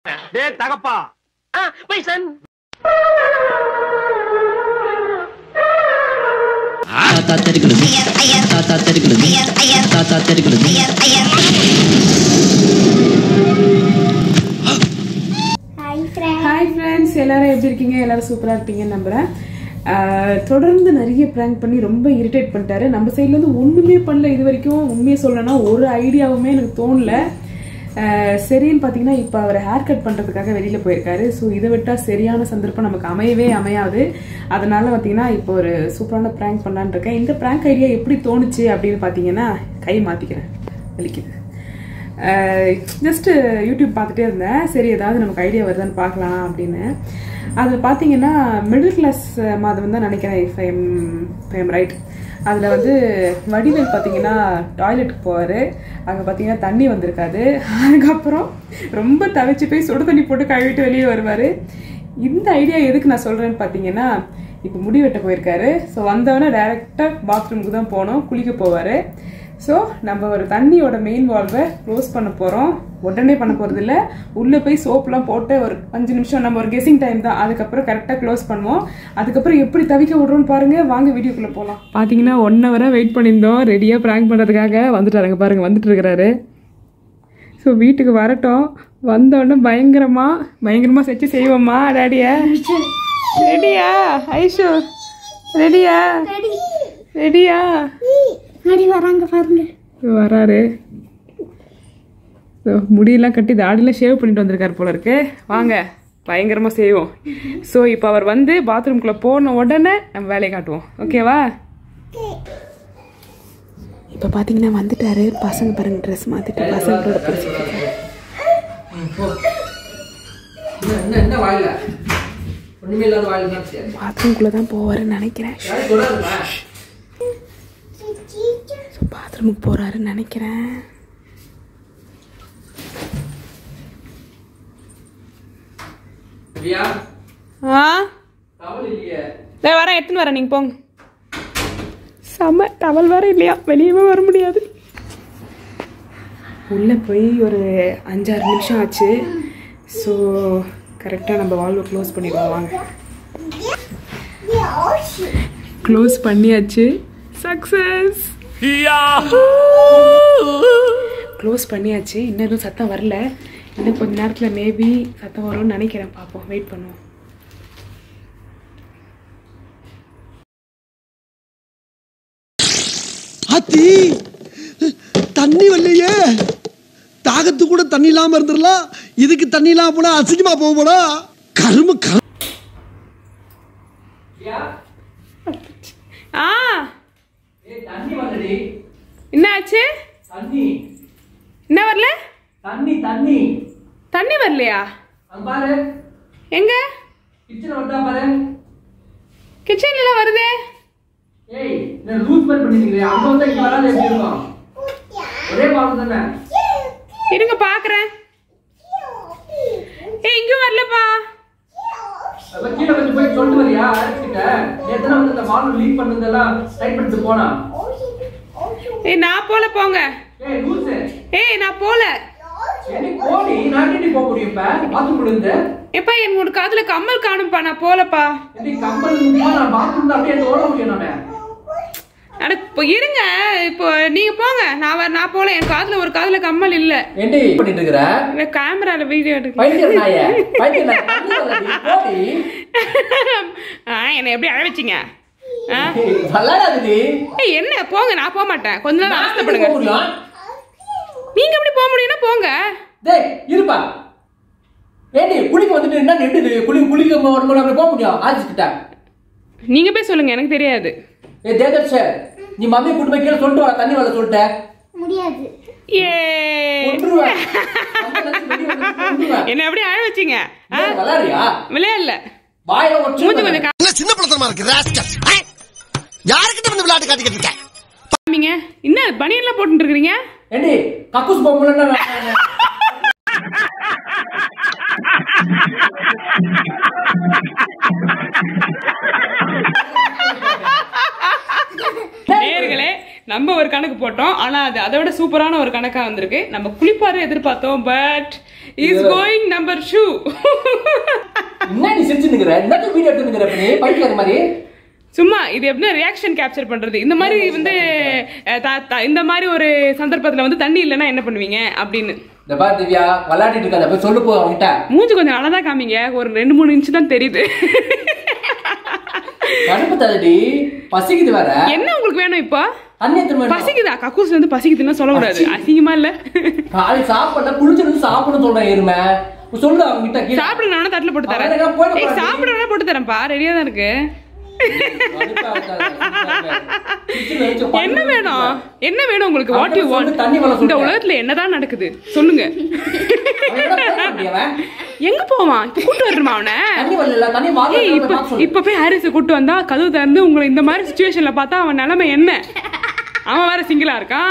டே தகப்பா bison தாத்தா தெரிக்கிறது தாத்தா தெரிக்கிறது தாத்தா தெரிக்கிறது ஹாய் ஃப்ரெண்ட்ஸ் எல்லாரும் எப்படி இருக்கீங்க எல்லாரும் சூப்பராக இருப்பீங்கன்னு நம்புகிறேன் ஆஹ் தொடர்ந்து நிறைய ப்ராங்க் பண்ணி ரொம்ப இரிட்டேட் பண்ணிட்டாரு நம்ம சைட்லேருந்து ஒன்றுமே பண்ணல இது வரைக்கும் உண்மையை சொல்லணும்னா ஒரு ஐடியாவுமே எனக்கு தோணல ஆஹ் சரின்னு பார்த்தீங்கன்னா இப்போ அவர் ஹேர் கட் பண்ணுறதுக்காக வெளியில் போயிருக்காரு ஸோ இதை விட்டால் சரியான சந்தர்ப்பம் நமக்கு அமையவே அமையாது அதனால பார்த்தீங்கன்னா இப்போ ஒரு சூப்பரான ப்ராங்க் பண்ணலான்னு இருக்கேன் இந்த ப்ராங்க் ஐடியா எப்படி தோணுச்சு அப்படின்னு பார்த்தீங்கன்னா கை மாற்றிக்கிறேன் வலிக்குது ஜஸ்ட்டு யூடியூப் பார்த்துட்டே இருந்தேன் சரி ஏதாவது நமக்கு ஐடியா வருதான்னு பார்க்கலாம் அப்படின்னு அதில் பார்த்தீங்கன்னா மிடில் கிளாஸ் மாதம் தான் நினைக்கிறேன் இஃப் ஐம் ஐம் ரைட் அதில் வந்து வடிவேல் பார்த்தீங்கன்னா டாய்லெட்டுக்கு போவார் அங்கே பார்த்தீங்கன்னா தண்ணி வந்திருக்காது அதுக்கப்புறம் ரொம்ப தவிச்சு போய் சுடு தண்ணி போட்டு கழுவிட்டு வெளியே வருவார் இந்த ஐடியா எதுக்கு நான் சொல்கிறேன்னு பார்த்தீங்கன்னா இப்போ முடி வெட்ட போயிருக்காரு ஸோ வந்தவொடனே டைரெக்டாக பாத்ரூமுக்கு தான் போனோம் குளிக்க போவார் ஸோ நம்ம ஒரு தண்ணியோட மெயின் வால்வை க்ளோஸ் பண்ண போகிறோம் உடனே பண்ண போகிறது இல்லை உள்ளே போய் சோப்லாம் போட்டு ஒரு அஞ்சு நிமிஷம் நம்ம ஒரு கெஸிங் டைம் தான் அதுக்கப்புறம் கரெக்டாக க்ளோஸ் பண்ணுவோம் அதுக்கப்புறம் எப்படி தவிக்க விட்றோன்னு பாருங்க வாங்க வீடியோக்குள்ளே போகலாம் பார்த்தீங்கன்னா ஒன் ஹவராக வெயிட் பண்ணியிருந்தோம் ரெடியாக ப்ராங்க் பண்ணுறதுக்காக வந்துட்டாருங்க பாருங்க வந்துட்டு இருக்கிறாரு ஸோ வீட்டுக்கு வரட்டும் வந்தோடனே பயங்கரமா பயங்கரமா செச்சு செய்வோம்மா டேடியா ரெடியா ஐஷு ரெடியா ரெடியா அடி வராங்க பாருங்க வராரு So, முடியெல்லாம் கட்டி தாடியெல்லாம் ஷேவ் பண்ணிட்டு வந்திருக்காரு போல இருக்கு வாங்க பயங்கரமா செய்வோம் ஸோ இப்போ அவர் வந்து பாத்ரூம்குள்ள போன உடனே நம்ம வேலையை காட்டுவோம் ஓகேவா இப்போ பார்த்தீங்கன்னா வந்துட்டாரு பசங்க பாருங்க ட்ரெஸ் மாத்திட்டு பசங்களோட பேசிட்டு இருக்காரு என்ன என்ன வாயில ஒண்ணுமே இல்லாத வாயில தான் சரி பாத்ரூம்குள்ள தான் போவாருன்னு நினைக்கிறேன் தொடாதுமா ஸோ பாத்ரூமுக்கு போறாருன்னு நினைக்கிறேன் பிரியா ஆ தவறு இல்லையே நான் வரேன் எடுத்துன்னு வரேன் நீங்கள் போங்க செம்ம டவல் வேற இல்லையா வெளியவே வர முடியாது உள்ளே போய் ஒரு அஞ்சாறு நிமிஷம் ஆச்சு ஸோ கரெக்டாக நம்ம வால்வை க்ளோஸ் பண்ணிடுவோம் வாங்க க்ளோஸ் பண்ணியாச்சு சக்ஸஸ் க்ளோஸ் பண்ணியாச்சு இன்னும் எதுவும் சத்தம் வரல இன்னும் கொஞ்ச நேரத்தில் மேபி சத்தம் வரும்னு நினைக்கிறேன் பார்ப்போம் வெயிட் பண்ணுவோம் ஆத்தி தண்ணி வரலையே தாகத்து கூட தண்ணி இல்லாம இருந்துடலாம் இதுக்கு தண்ணி இல்லாம போனா அசிங்கமா போக போனா கரும கரு பிரியா ஆ ஏய் தண்ணி வரலடி என்ன ஆச்சு தண்ணி என்ன வரல தண்ணி தண்ணி தண்ணி வரலையா அங்க பாரு எங்க கிச்சன் வந்தா பாரு கிச்சன்ல வருதே ஏய் நான் லூஸ் மாதிரி பண்ணிருக்கேன் அங்க வந்து இங்க வராது எப்படி இருக்கும் ஒரே பாவம் தானே இருங்க பாக்குறேன் ஏய் இங்க வரலப்பா அப்ப கீழே கொஞ்சம் போய் சொல்லிட்டு வரியா ஆலெக்ஸ் கிட்ட நேத்து வந்து இந்த வால்வு லீக் பண்ணதெல்லாம் டைட் பண்ணிட்டு போனா ஏய் நான் போல போங்க ஏய் லூஸ் ஏய் நான் போல எனக்கு கோடி நான் எப்படி போக முடியும் இப்ப பாத்ரூம் இருந்து எப்பா என்னோட காதுல கம்மல் காணும்பா நான் போலப்பா எப்படி கம்பல் நான் பாத்ரூம்ல அப்படியே அந்த ஓட முடியும் நானு அட இப்போ இருங்க இப்போ நீங்க போங்க நான் வர நான் போல என் காதுல ஒரு காதுல கம்மல் இல்ல ஏண்டி பண்ணிட்டு இருக்கிற இந்த கேமரால வீடியோ எடுக்க பைத்தியம் நாயே பைத்தியம் நாயே தண்ணி வரலடி, போடி ஆ என்னை எப்படி அழ வச்சீங்க ஆ வல்லாடாதுடி ஏய் என்ன போங்க நான் போக மாட்டேன் கொஞ்ச நேரம் நான் அவஸ்தைப்படுங்க போக முடியும் நீங்க எப்படி போக முடியும்னா போங்க டேய் இருப்பா ஏண்டி குளிக்க வந்துட்டு என்ன நின்றுது குளி குளிக்க வரும்போது அப்படி போக முடியும் ஆச்சு கிட்ட நீங்க போய் சொல்லுங்க எனக்கு தெரியாது ஏ தேதர் சார் நீ மம்மி கூட்டு போய் கீழே சொல்லிட்டு வா தண்ணி வரல சொல்லிட்ட முடியாது ஏ கொன்றுவேன். அந்த நேரத்துல வெளிய வந்து கொன்றுவேன். என்ன எப்படி அழ வச்சீங்க ஆ? ஏய், விளையாடுறியா விளையாடல வாயில ஒற்று மூஞ்சி கொஞ்சம் என்ன சின்ன படத்தனமா இருக்கு ராஸ்கல் யாருக்கிட்ட வந்து விளையாட்டு காட்டிக்கிட்டு இருக்க காமிங்க என்ன பனியன்லாம் போட்டுட்டு இருக்கிறீங்க ஏண்டி கக்கூஸ் பொம்பளைன்னா நேர்களே நம்ம ஒரு கணக்கு போட்டோம் ஆனா அது அதை விட சூப்பரான ஒரு கணக்கா வந்திருக்கு நம்ம குளிப்பாரு எதிர்பார்த்தோம் but is going number shoe என்ன நீ செஞ்சு நிக்கிற என்னத்த வீடியோ எடுத்து நிக்கிற இப்ப நீ பைத்தியக்கார மாதிரி சும்மா இது எப்படி ரியாக்ஷன் கேப்சர் பண்றது இந்த மாதிரி வந்து அஹ், த- த- இந்த மாதிரி ஒரு சந்தர்ப்பத்துல வந்து தண்ணி இல்லைன்னா என்ன பண்ணுவீங்க அப்படின்னு இந்த பாரு திவ்யா விளையாடிட்டு இருக்காத போய் சொல்லு போ அவன்கிட்ட மூஞ்சி கொஞ்சம் நல்லா தான் காமிங்க ஒரு ரெண்டு மூணு இன்ச்சு தான் தெரியுது கடுப்பு தரடி பசிக்குது வேற என்ன உங்களுக்கு வேணும் இப்போ தண்ணி எத்தனை மணி பசிக்குதா கக்கூஸ் வந்து பசிக்குதுன்னு சொல்லக்கூடாது அசிங்கமா இல்ல காலை சாப்பிடல குளிச்சிருந்து சாப்பிடணும் சொல்றேன் எருமை சொல்லு அவன்கிட்ட கீழே. சாப்பிடுங்க நான் தட்டுல போட்டு அவன் எங்க தரேன் போயிட ஏய் போறான். சாப்பிடுறா போட்டு தரேன்ப்பா ரெடியா தான் இருக்கு கடுப்பா இருக்காத, கடுப்பா இருக்காத. கிச்சன்ல வச்சு உட்காந்து என்ன வேணும் என்ன வேணும் உங்களுக்கு வாட் யூ அவன்கிட்ட வாண்ட் சொல்லு, தண்ணி வர இந்த சொல்லிட்டேன். உலகத்துல என்னதான் நடக்குது சொல்லுங்க அவன் என்ன பண்ண முடியவன்? எங்க போவான் இப்ப கூட்டு வரணுமா அவனை தண்ணி வரல தண்ணி ஏய், வாங்க இப்ப இப்ப போய் ஹாரிஸை கூட்டு வந்தா கதவு திறந்து உங்களை இந்த மாதிரி சுச்சுவேஷன்ல பார்த்தா அவன் நிலைமை என்ன அவன் வேற சிங்கிளா இருக்கான்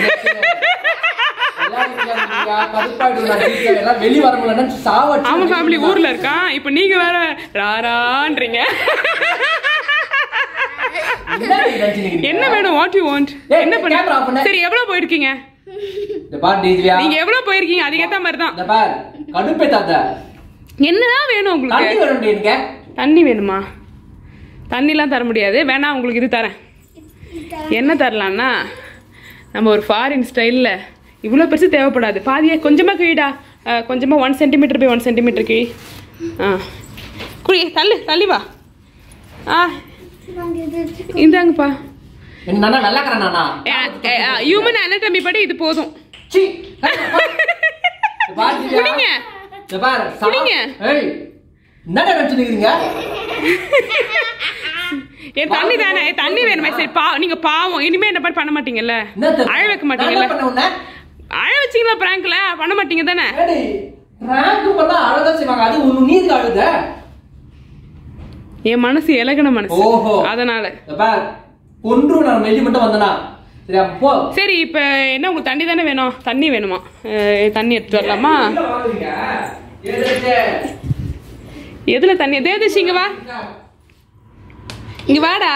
வெளி வர முடியல சாவடிச்சு அவன் ஃபேமிலி ஊர்ல இருக்கான் இப்ப நீங்க வேற ராரான்றீங்க என்ன நீ நினைச்சுக்கிறீங்க? என்ன வேணும் வாட் யூ வாண்ட் ஏய், என்ன camera off பண்ண பண்ணு. சரி எவ்வளவு போயிருக்கீங்க இந்த பார் டிஜியா நீங்க எவ்வளவு போயிருக்கீங்க அதுக்கேத்த மாதிரி தான் இந்த பார் கடுப்பே தாத்த என்னதான் வேணும் தண்ணி உங்களுக்கு வர முடியுங்க தண்ணி வேணுமா தண்ணிலாம் தர முடியாது வேணா உங்களுக்கு இது தரேன் என்ன தரலான்னா நம்ம ஒரு ஃபாரின் ஸ்டைலில் இவ்வளோ பெருசு தேவைப்படாது பாதியா கொஞ்சமாக கிழிடா கொஞ்சமாக ஒன் சென்டிமீட்டர் போய் ஒன் சென்டிமீட்டர் கிழி ஆ குழி தள்ளு தள்ளி வா ஆ இந்தாங்கப்பா என்ன நானா நல்லா இருக்கிறேன் நானா ஹியூமன் anatomy படி இது போதும் சீ இந்த பார் திவ்யா. குடிங்க. இந்த பார் சா- குடிங்க. ஏய் என்னடா நினைச்சுக்கிறீங்க ஏன் தண்ணி தானே ஏ, தண்ணி வேணுமே சரி பா நீங்க பாவம் இனிமே இந்த மாதிரி பண்ண மாட்டீங்கல்ல என்ன தெரியும்? அழ வைக்க நான் மாட்டீங்கல்ல என்ன பண்ண உன்னை? அழ வச்சீங்களா பிராங்க்ல பண்ண மாட்டீங்க தானே ஏடி, prank பண்ணா அழகா செய்வாங்க அது உன் நீ எதுக்கு அழுத என் மனசு இலகுன மனசு ஓஹோ. அதனால இந்த பார் ஒன்று நான் மெல்லி மட்டும் வந்தனா சரியா போ சரி இப்ப என்ன உங்களுக்கு தண்ணி தானே வேணும் தண்ணி வேணுமா அஹ், தண்ணி எடுத்துட்டு வரலாமா இல்ல வாங்குறீங்க. எதுக்கு? எதுல தண்ணி தேவதேஷ் இங்க வா இங்க வாடா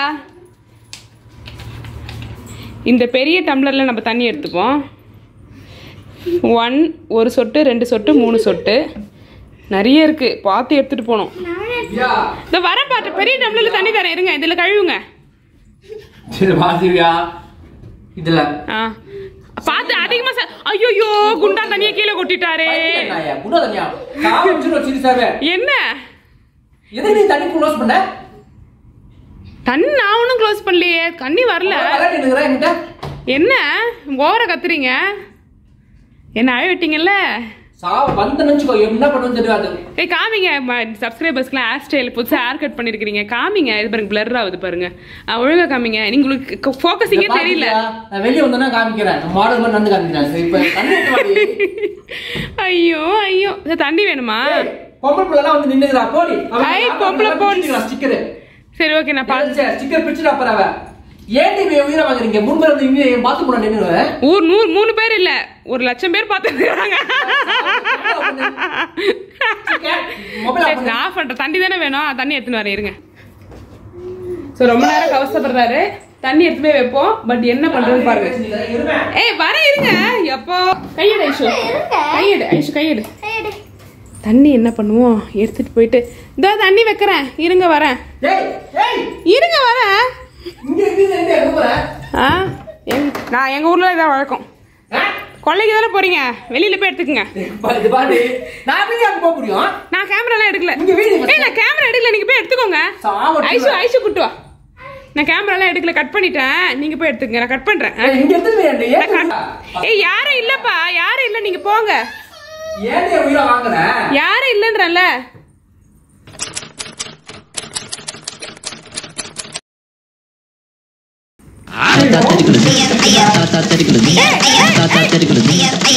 இந்த பெரிய டம்ளர்ல நம்ம தண்ணி எடுத்துப்போம் ஒன் ஒரு சொட்டு ரெண்டு சொட்டு மூணு சொட்டு நிறைய இருக்கு பார்த்து எடுத்துட்டு போகணும் திவ்யா, இந்த வர பாட்டு பெரிய டம்ளர்ல தண்ணி தரேன் இருங்க இதுல கழுவுங்க சரி வா திவ்யா. இதுல ஆ பார்த்து அதிகமா ஐயோ குண்டா தண்ணியை கீழே கொட்டிட்டாரே பைத்தியம் நாயே, குண்டா தண்ணியா? சாவ வச்சிருவா சிரிசாவே. என்ன எதுக்கு நீ தண்ணி க்ளோஸ் பண்ண தண்ணி நான் ஒன்றும் க்ளோஸ் பண்ணலையே தண்ணி வரல விளையாட்டு இருக்கிற என்கிட்ட என்ன ஓவரா கத்துறீங்க என்ன அழ விட்டீங்கல்ல சாவ வந்து நினைச்சுக்கோ என்ன பண்ணுன்னு தெரியாது ஏய் காமிங்க சப்ஸ்கிரைபர்ஸ்க்குலாம் ஹேர் ஸ்டைல் புதுசாக ஹேர் கட் பண்ணிருக்கீங்க காமிங்க இது பாருங்க பிளர் ஆகுது பாருங்க ஆ, ஒழுங்கா காமிங்க நீங்க உங்களுக்கு ஃபோக்கஸிங்கே இந்த தெரியல பாத்தியா, நான் வெளிய வந்தேன்னா காமிக்கிறேன் மாடல் மாதிரி நடந்து காமிக்கிறேன் சரி, இப்ப தண்ணி எடுத்து வாடி. ஐயோ ஐயோ இது தண்ணி வேணுமா ஏய், பொம்பளை பிள்ளைலாம் வந்து நின்னுக்கிறா போடி அவன் ஐ, அவன் பொம்பளை அவன் போன். பிடிச்சிக்கிறா sticker. சரி ஓகே நான் பார்த்து சரி, sticker பிடிச்சிட்டா பாரு அவ. ஏன் நீ இவன் உயிரை வாங்குறீங்க மூணு பேர் வந்து இங்க என் பாத்து போன நின்னு ஊர் நூறு மூணு பேர் இல்ல ஒரு லட்சம் பேர் பார்த்துருக்காங்க மொபைல் சரி, நான் ஆஃப் பண்றேன் தண்ணி தானே வேணும் ஆ, தண்ணி எடுத்துன்னு வரேன் இருங்க ஸோ ரொம்ப நேரம் கவசப்படுறாரு தண்ணி எடுத்து போய் வைப்போம் பட் என்ன பண்றது பாருங்க ஏய் வர இருங்க எப்போ கையெடு ஐஷு கையெடு ஐஷு கையெடு தண்ணி என்ன பண்ணுவோம் எடுத்துட்டு போயிட்டு இதோ தண்ணி வைக்கிறேன் இருங்க வரேன் ஏய் ஏய் இருங்க வரேன் இங்க இருந்து எங்க எங்க போற ஆ எங் நான் எங்க ஊர்ல இதான் வழக்கம் ஆ? கொள்ளைக்கு தானே போறீங்க வெளியில போய் எடுத்துக்கங்க பா- இது பாரு நான் எப்படி அங்க போக முடியும் நான் கேமராலாம் எடுக்கல இங்க வீடு வச்சு- ஏய் நான் கேமரா எடுக்கல நீங்க போய் எடுத்துக்கோங்க சாவடிச்சிருவேன். ஐஷு ஐஷு கூட்டு வா நான் கேமராலாம் எடுக்கல கட் பண்ணிட்டேன் நீங்க போய் எடுத்துக்கங்க நான் கட் பண்றேன் ஆ? ஏய், இங்க எடுத்து ஏன் நான் cut- ஏய் யாரும் இல்லப்பா யாரும் இல்ல நீங்க போங்க ஏன் என் உயிரை வாங்குற யாரும் இல்லன்றல தாத்தா தெரிக்கிறது தாத்தா தெரிக்கிறது தாத்தா தெரிக்கிறது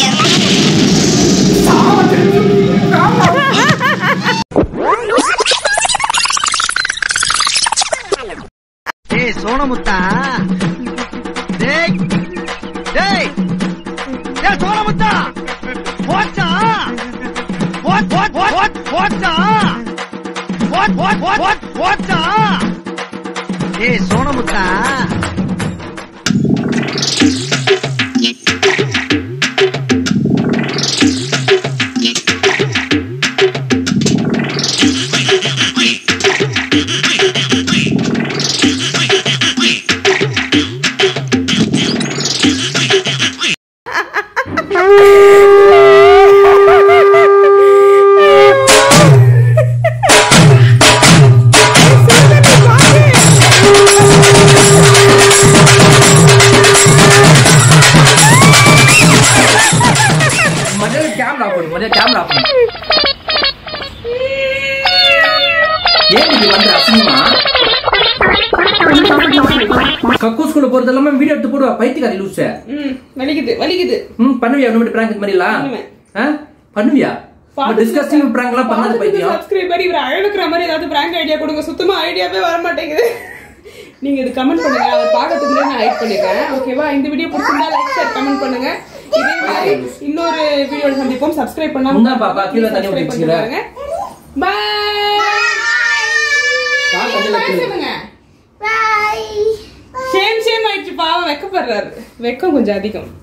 ஏய் சோனமுத்தா டேய் டேய் ஏய் சோனமுத்தா போச்சா போட் போட் போட் போட் போச்சா போட் போட் போட் போட் போச்சா ஏய் சோனமுத்தா மொதல்ல கேமரா போடு முதல்ல கேமரா போடு ஏன் இப்படி வந்து அசிங்கமா கக்கூஸ்குள்ள போறது எல்லாமே வீடியோ எடுத்து போடுவா பைத்தியக்காரி லூச ம் வலிக்குது வலிக்குது ம் பண்ணுவியா இன்னும் பிராங்க் இது மாதிரிலாம் பண்ணுவேன். ஆ? பண்ணுவியா டிஸ்கஸ்டிங் பிராங்க் எல்லாம் பண்ணாத பைத்தியம் சப்ஸ்கிரைப் பண்ணி இவர் அழகுற மாதிரி ஏதாவது பிராங்க் ஐடியா கொடுங்க சுத்தமா ஐடியாவே வர மாட்டேங்குது நீங்க இது கமெண்ட் பண்ணுங்க அவர் பார்க்கறதுக்குள்ள நான் ஹைட் பண்ணிடுறேன் ஓகேவா இந்த வீடியோ பிடிச்சிருந்தா லைக் ஷேர் கமெண்ட் பண்ணுங்க இதே மாதிரி இன்னொரு வீடியோல சந்திப்போம் சப்ஸ்கிரைப் பண்ணாம முந்தா பாப்பா, கீழே தண்ணி subscribe ஊத்திச்சுக்கிறேன். பண்ணிட்டு பாருங்க பாய் கால் கையில பாய் வைக்கிறது. சொல்லுங்க பாய் சேம் சேம் ஆயிடுச்சு பாவம் வெக்கப்படுறாரு வெக்கம் கொஞ்சம் அதிகம்